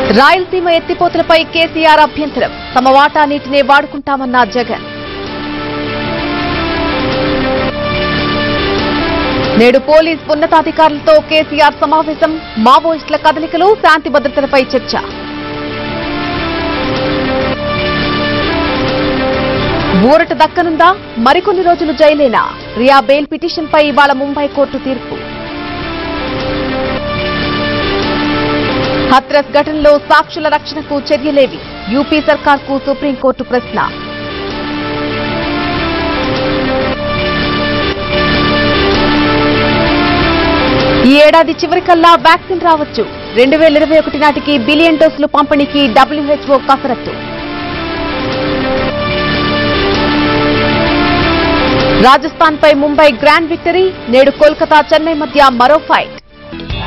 రాయలసీమ ఎత్తిపోతలపై కేసీఆర్ అభ్యంతరం తమ వాటా నీటినే వాడుకుంటామన్న జగన్ నేడు పోలీస్ ఉన్నతాధికారులతో కేసీఆర్ సమావేశం మావోయిస్టుల కదలికలు శాంతి భద్రతలపై చర్చ ఊరట దక్కనుందా మరికొన్ని రోజులు జైలేనా రియా బెయిల్ పిటిషన్పై ఇవాళ ముంబై కోర్టు తీర్పు హత్రస్ ఘటనలో సాక్షుల రక్షణకు చర్యలేవి యూపీ సర్కార్కు సుప్రీంకోర్టు ప్రశ్న ఈ ఏడాది చివరికల్లా వ్యాక్సిన్ రావచ్చు రెండు వేల ఇరవై ఒకటి నాటికి బిలియన్ డోసులు పంపిణీకి డబ్ల్యూహెచ్ఓ కసరత్తు రాజస్థాన్ పై ముంబై గ్రాండ్ విక్టరీ నేడు కోల్కతా చెన్నై మధ్య మరో ఫైట్